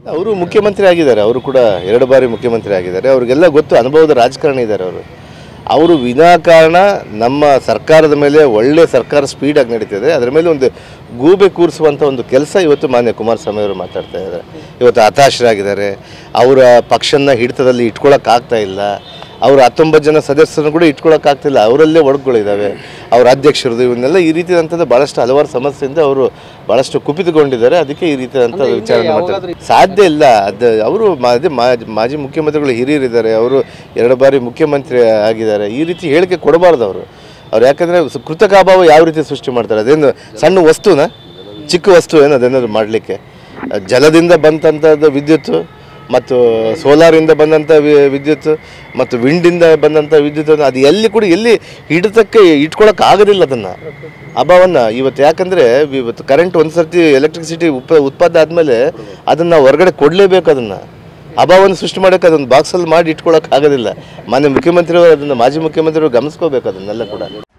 ಅವರು ಮುಖ್ಯಮಂತ್ರಿ ಆಗಿದ್ದಾರೆ ಅವರು ಕೂಡ ಎರಡು ಬಾರಿ ಮುಖ್ಯಮಂತ್ರಿ ಆಗಿದ್ದಾರೆ ಅವ್ರಿಗೆಲ್ಲ ಗೊತ್ತು ಅನುಭವದ ರಾಜಕಾರಣಿ ಇದ್ದಾರೆ ಅವರು ಅವರು ವಿನಾಕಾರಣ ನಮ್ಮ ಸರ್ಕಾರದ ಮೇಲೆ ಒಳ್ಳೆ ಸರ್ಕಾರ ಸ್ಪೀಡಾಗಿ ನಡೀತಿದೆ ಅದರ ಮೇಲೆ ಒಂದು ಗೂಬೆ ಕೂರಿಸುವಂಥ ಒಂದು ಕೆಲಸ ಇವತ್ತು ಮಾನ್ಯ ಕುಮಾರಸ್ವಾಮಿ ಅವರು ಮಾತಾಡ್ತಾ ಇದ್ದಾರೆ ಇವತ್ತು ಹತಾಶರಾಗಿದ್ದಾರೆ ಅವರ ಪಕ್ಷನ ಹಿಡಿತದಲ್ಲಿ ಇಟ್ಕೊಳ್ಳೋಕ್ಕಾಗ್ತಾ ಇಲ್ಲ ಅವರು ಹತ್ತೊಂಬತ್ತು ಜನ ಸದಸ್ಯರನ್ನು ಕೂಡ ಇಟ್ಕೊಳ್ಳೋಕ್ಕಾಗ್ತಿಲ್ಲ ಅವರಲ್ಲೇ ಒಡಗುಗಳಿದ್ದಾವೆ ಅವ್ರ ಅಧ್ಯಕ್ಷರದು ಇವನ್ನೆಲ್ಲ ಈ ರೀತಿಯಾದಂಥದ್ದು ಭಾಳಷ್ಟು ಹಲವಾರು ಸಮಸ್ಯೆಯಿಂದ ಅವರು ಭಾಳಷ್ಟು ಕುಪಿತಗೊಂಡಿದ್ದಾರೆ ಅದಕ್ಕೆ ಈ ರೀತಿಯಾದಂಥ ವಿಚಾರಣೆ ಮಾಡ್ತಾರೆ ಸಾಧ್ಯ ಇಲ್ಲ ಅದು ಅವರು ಅದೇ ಮಾಜಿ ಮಾಜಿ ಮುಖ್ಯಮಂತ್ರಿಗಳು ಹಿರಿಯರಿದ್ದಾರೆ ಅವರು ಎರಡು ಬಾರಿ ಮುಖ್ಯಮಂತ್ರಿ ಆಗಿದ್ದಾರೆ ಈ ರೀತಿ ಹೇಳಿಕೆ ಕೊಡಬಾರ್ದು ಅವರು ಅವ್ರು ಯಾಕಂದರೆ ಕೃತಕ ಅಭಾವ ಯಾವ ರೀತಿ ಸೃಷ್ಟಿ ಮಾಡ್ತಾರೆ ಅದೇನು ಸಣ್ಣ ವಸ್ತುನ ಚಿಕ್ಕ ವಸ್ತು ಏನು ಅದೇನಾದ್ರು ಮಾಡಲಿಕ್ಕೆ ಜಲದಿಂದ ಬಂದಂಥದ್ದು ವಿದ್ಯುತ್ತು ಮತ್ತು ಸೋಲಾರಿಂದ ಬಂದಂಥ ವಿ- ವಿದ್ಯುತ್ ಮತ್ತು ವಿಂಡಿಂದ ಬಂದಂಥ ವಿದ್ಯುತ್ ಅದು ಎಲ್ಲಿ ಕೂಡ ಎಲ್ಲಿ ಹಿಡಿತಕ್ಕೆ ಇಟ್ಕೊಳಕ್ಕೆ ಆಗೋದಿಲ್ಲ ಅದನ್ನು ಅಭಾವನ್ನ ಇವತ್ತು ಯಾಕಂದರೆ ಇವತ್ತು ಕರೆಂಟ್ ಒಂದು ಸರ್ತಿ ಎಲೆಕ್ಟ್ರಿಸಿಟಿ ಉಪ ಉತ್ಪಾದನೆ ಆದಮೇಲೆ ಅದನ್ನು ಹೊರಗಡೆ ಕೊಡಲೇಬೇಕು ಅದನ್ನು ಅಭಾವವನ್ನು ಸೃಷ್ಟಿ ಮಾಡೋಕ್ಕೆ ಅದೊಂದು ಬಾಕ್ಸಲ್ಲಿ ಮಾಡಿ ಇಟ್ಕೊಳಕ್ಕೆ ಆಗೋದಿಲ್ಲ ಮಾನ್ಯ ಮುಖ್ಯಮಂತ್ರಿಯವರು ಅದನ್ನು ಮಾಜಿ ಮುಖ್ಯಮಂತ್ರಿಯವರು ಗಮನಿಸ್ಕೋಬೇಕು ಅದನ್ನೆಲ್ಲ ಕೂಡ